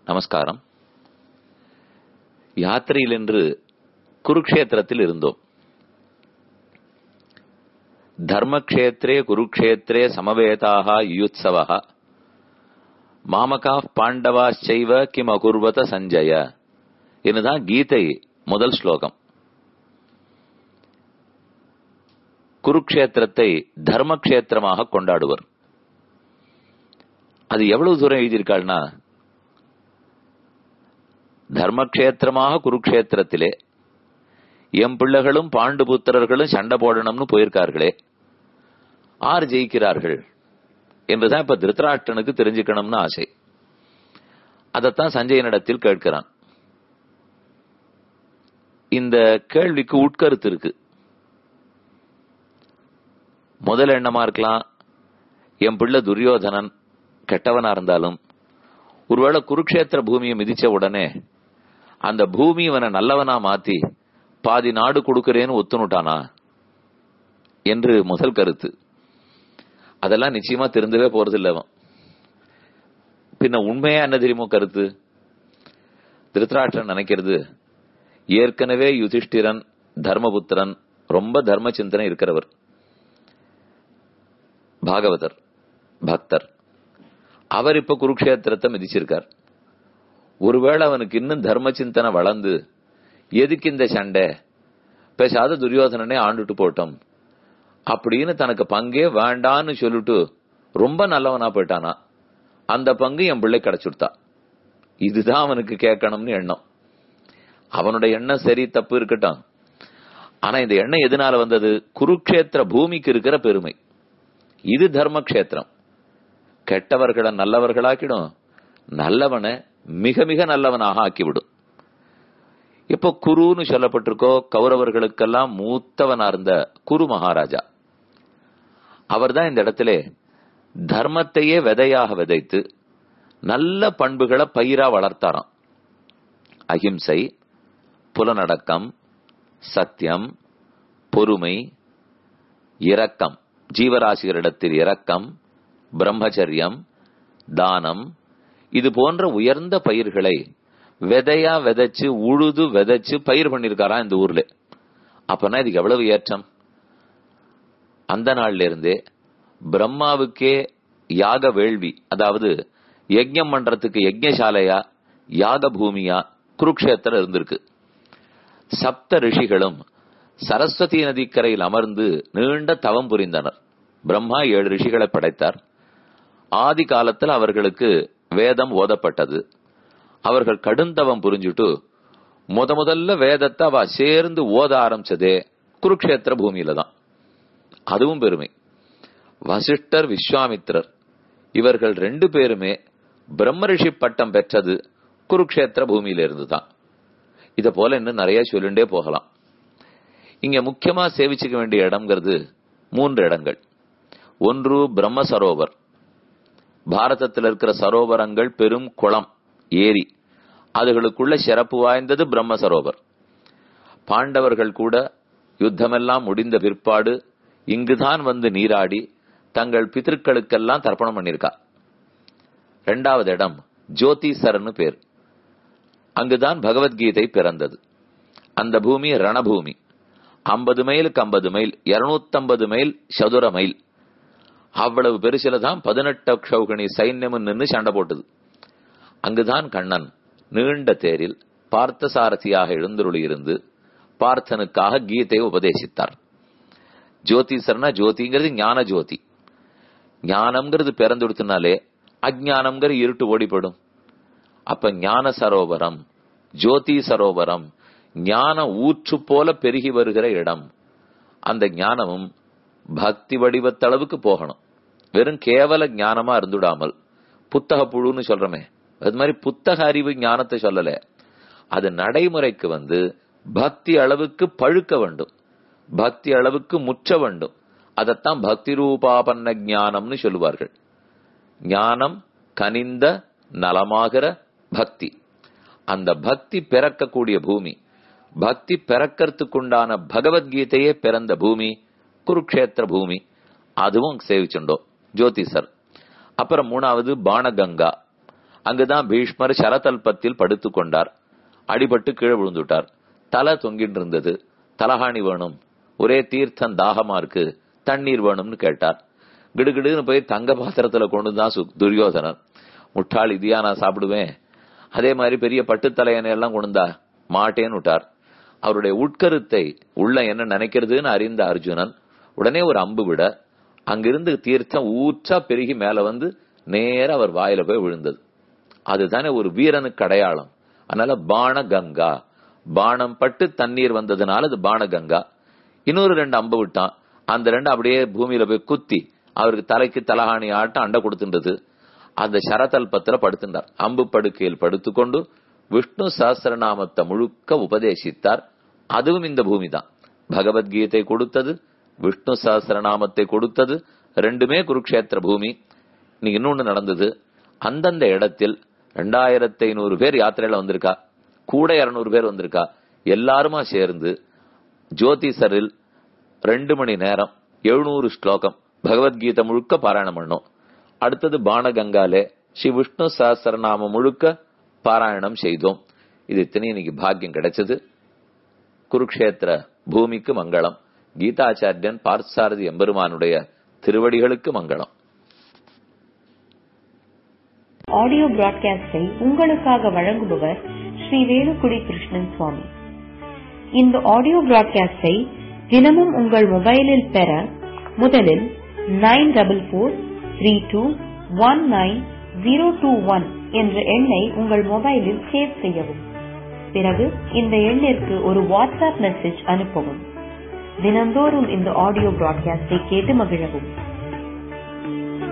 நமஸ்காரம் யாத்திரையில் என்று குருக்ஷேத்திரத்தில் இருந்தோம் தர்மக்ஷேத்திரே குருக்ஷேத்திரே சமவேதாக யுயுத்சவா மாமகா பாண்டவாச்சைவ கிம் அகுர்வத சஞ்சய இதுதான் கீதை முதல் ஸ்லோகம் குருக்ஷேத்திரத்தை தர்மக்ஷேத்திரமாக கொண்டாடுவர் அது எவ்வளவு தூரம் எழுதியிருக்காள்னா தர்மக்ஷேத்திரமாக குருக்ஷேத்திரத்திலே எம் பிள்ளைகளும் பாண்டு புத்திரர்களும் சண்டை போடணும்னு போயிருக்கார்களே ஆர் ஜெயிக்கிறார்கள் என்றுதான் இப்ப திருத்தராஷ்டனுக்கு தெரிஞ்சுக்கணும்னு ஆசை அதைத்தான் சஞ்சயனிடத்தில் கேட்கிறான் இந்த கேள்விக்கு உட்கருத்து இருக்கு முதல் எண்ணமா இருக்கலாம் என் பிள்ளை துரியோதனன் கெட்டவனா இருந்தாலும் ஒருவேளை குருக்ஷேத்திர பூமியை மிதிச்ச உடனே அந்த பூமி இவனை நல்லவனா மாத்தி பாதி நாடு கொடுக்கிறேன்னு ஒத்துனுட்டானா என்று முதல் கருத்து அதெல்லாம் நிச்சயமா திருந்தவே போறது அவன் பின்ன உண்மையா என்ன தெரியுமோ கருத்து திருத்தராஷ்டிரன் நினைக்கிறது ஏற்கனவே யுதிஷ்டிரன் தர்மபுத்திரன் ரொம்ப தர்ம சிந்தனை இருக்கிறவர் பாகவதர் பக்தர் அவர் இப்ப குருக்ஷேத்திரத்தை மிதிச்சிருக்கார் ஒருவேளை அவனுக்கு இன்னும் தர்ம சிந்தனை வளர்ந்து எதுக்கு இந்த சண்டை பேசாத துரியோதனனே ஆண்டுட்டு போட்டோம் அப்படின்னு தனக்கு பங்கே வேண்டான்னு சொல்லிட்டு ரொம்ப நல்லவனா போயிட்டானா அந்த பங்கு என் பிள்ளை கிடைச்சுடுத்தா இதுதான் அவனுக்கு கேட்கணும்னு எண்ணம் அவனுடைய எண்ணம் சரி தப்பு இருக்கட்டும் ஆனா இந்த எண்ணம் எதனால வந்தது குருக்ஷேத்திர பூமிக்கு இருக்கிற பெருமை இது தர்மக்ஷேத்திரம் கெட்டவர்களை நல்லவர்களாக்கிடும் நல்லவனை மிக மிக நல்லவனாக ஆக்கிவிடும் இப்போ குருன்னு சொல்லப்பட்டிருக்கோ கௌரவர்களுக்கெல்லாம் மூத்தவனா இருந்த குரு மகாராஜா அவர் தான் இந்த இடத்துல தர்மத்தையே விதையாக விதைத்து நல்ல பண்புகளை பயிரா வளர்த்தாராம் அஹிம்சை புலனடக்கம் சத்தியம் பொறுமை இரக்கம் ஜீவராசிகளிடத்தில் இரக்கம் பிரம்மச்சரியம் தானம் இது போன்ற உயர்ந்த பயிர்களை விதையா விதைச்சு உழுது விதைச்சு பயிர் பண்ணிருக்காரா இந்த ஊர்ல அப்பனா இதுக்கு எவ்வளவு ஏற்றம் அந்த நாள்ல இருந்தே பிரம்மாவுக்கே யாக வேள்வி அதாவது யஜ்யம் பண்றதுக்கு யஜ்யசாலையா யாக பூமியா குருக்ஷேத்திரம் இருந்திருக்கு சப்த ரிஷிகளும் சரஸ்வதி நதிக்கரையில் அமர்ந்து நீண்ட தவம் புரிந்தனர் பிரம்மா ஏழு ரிஷிகளை படைத்தார் ஆதி காலத்தில் அவர்களுக்கு வேதம் ஓதப்பட்டது அவர்கள் கடுந்தவம் புரிஞ்சுட்டு முத முதல்ல வேதத்தை அவ சேர்ந்து ஓத ஆரம்பிச்சதே குருக்ஷேத்திர பூமியில தான் அதுவும் பெருமை வசிஷ்டர் விஸ்வாமித்திரர் இவர்கள் ரெண்டு பேருமே பிரம்மரிஷி பட்டம் பெற்றது குருக்ஷேத்திர பூமியில இருந்து தான் இத போல இன்னும் நிறைய சொல்லிண்டே போகலாம் இங்க முக்கியமா சேவிச்சுக்க வேண்டிய இடம்ங்கிறது மூன்று இடங்கள் ஒன்று பிரம்ம சரோவர் பாரதத்தில் இருக்கிற சரோவரங்கள் பெரும் குளம் ஏரி அதுகளுக்குள்ள சிறப்பு வாய்ந்தது பிரம்ம சரோவர் பாண்டவர்கள் கூட யுத்தமெல்லாம் முடிந்த பிற்பாடு இங்குதான் வந்து நீராடி தங்கள் பிதற்களுக்கெல்லாம் தர்ப்பணம் பண்ணிருக்கா இரண்டாவது இடம் ஜோதிசர்னு பேர் அங்குதான் பகவத்கீதை பிறந்தது அந்த பூமி ரணபூமி ஐம்பது மைலுக்கு ஐம்பது மைல் இருநூத்தம்பது மைல் சதுர மைல் அவ்வளவு பெருசில தான் பதினெட்டு அக்ஷௌகணி சைன்யம் நின்று சண்டை போட்டது அங்குதான் கண்ணன் நீண்ட தேரில் பார்த்த சாரதியாக எழுந்தருளி இருந்து பார்த்தனுக்காக கீதையை உபதேசித்தார் ஜோதிசர்னா ஜோதிங்கிறது ஞான ஜோதி ஞானம்ங்கிறது பிறந்துடுத்தினாலே அஜானம்ங்கிற இருட்டு ஓடிப்படும் அப்ப ஞான சரோவரம் ஜோதி சரோவரம் ஞான ஊற்று போல பெருகி வருகிற இடம் அந்த ஞானமும் பக்தி வடிவத்தளவுக்கு போகணும் வெறும் கேவல ஞானமா இருந்துடாமல் புத்தக புழுன்னு சொல்றமே அது மாதிரி புத்தக அறிவு ஞானத்தை சொல்லல அது நடைமுறைக்கு வந்து பக்தி அளவுக்கு பழுக்க வேண்டும் பக்தி அளவுக்கு முற்ற வேண்டும் அதைத்தான் பக்தி ரூபாபன்ன ஞானம்னு சொல்லுவார்கள் ஞானம் கனிந்த நலமாகிற பக்தி அந்த பக்தி பிறக்கக்கூடிய பூமி பக்தி பிறக்கிறதுக்குண்டான பகவத்கீதையே பிறந்த பூமி குருக்ஷேத்திர பூமி அதுவும் சேவிச்சுண்டோம் ஜோதிசர் அப்புறம் மூணாவது பானகங்கா அங்குதான் பீஷ்மர் சரதல்பத்தில் படுத்துக் கொண்டார் அடிபட்டு கீழே விழுந்துட்டார் தலை தொங்கிட்டு இருந்தது தலகாணி வேணும் ஒரே தீர்த்தம் தாகமா இருக்கு தண்ணீர் வேணும்னு கேட்டார் கிடுகிடுன்னு போய் தங்க பாத்திரத்துல கொண்டு தான் சு- துரியோதனன் முட்டாள் இதையா நான் சாப்பிடுவேன் அதே மாதிரி பெரிய பட்டு தலையணை எல்லாம் கொண்டுந்தா மாட்டேன்னு விட்டார் அவருடைய உட்கருத்தை உள்ள என்ன நினைக்கிறதுன்னு அறிந்த அர்ஜுனன் உடனே ஒரு அம்பு விட அங்கிருந்து தீர்த்தம் ஊற்றா பெருகி மேல வந்து நேரா அவர் வாயில போய் விழுந்தது அதுதானே ஒரு வீரனுக்கு அடையாளம் அதனால பானகங்கா பானம் பட்டு தண்ணீர் வந்ததுனால அது பானகங்கா இன்னொரு ரெண்டு அம்பு விட்டான் அந்த ரெண்டு அப்படியே பூமியில போய் குத்தி அவருக்கு தலைக்கு தலகாணி ஆட்டம் அண்டை கொடுத்துன்றது அந்த சரதல்பத்துல படுத்துட்டார் அம்பு படுக்கையில் படுத்துக்கொண்டு விஷ்ணு சஹஸ்ரநாமத்தை முழுக்க உபதேசித்தார் அதுவும் இந்த பூமி தான் பகவத்கீதை கொடுத்தது விஷ்ணு சஹஸ்ரநாமத்தை கொடுத்தது ரெண்டுமே குருக்ஷேத்திர பூமி இன்னைக்கு இன்னொன்னு நடந்தது அந்தந்த இடத்தில் ரெண்டாயிரத்தி ஐநூறு பேர் யாத்திரையில வந்திருக்கா கூட இருநூறு பேர் வந்திருக்கா எல்லாருமா சேர்ந்து ஜோதிசரில் ரெண்டு மணி நேரம் எழுநூறு ஸ்லோகம் பகவத்கீதை முழுக்க பாராயணம் பண்ணோம் அடுத்தது பானகங்காலே ஸ்ரீ விஷ்ணு சஹஸ்ரநாமம் முழுக்க பாராயணம் செய்தோம் இது இத்தனை இன்னைக்கு பாக்கியம் கிடைச்சது குருக்ஷேத்திர பூமிக்கு மங்களம் கீதாச்சாரியன் பார்த்தசாரதி எம்பெருமானுடைய திருவடிகளுக்கு மங்களம் ஆடியோ பிராட்காஸ்டை உங்களுக்காக வழங்குபவர் ஸ்ரீ வேலுக்குடி கிருஷ்ணன் சுவாமி இந்த ஆடியோ பிராட்காஸ்டை தினமும் உங்கள் மொபைலில் பெற முதலில் nine double four three two one nine zero two one என்ற எண்ணை உங்கள் மொபைலில் சேவ் செய்யவும் பிறகு இந்த எண்ணிற்கு ஒரு வாட்ஸ்அப் மெசேஜ் அனுப்பவும் தினந்தோறும் இந்த ஆடியோ பிராட்காஸ்டை கேட்டு மகிழவும்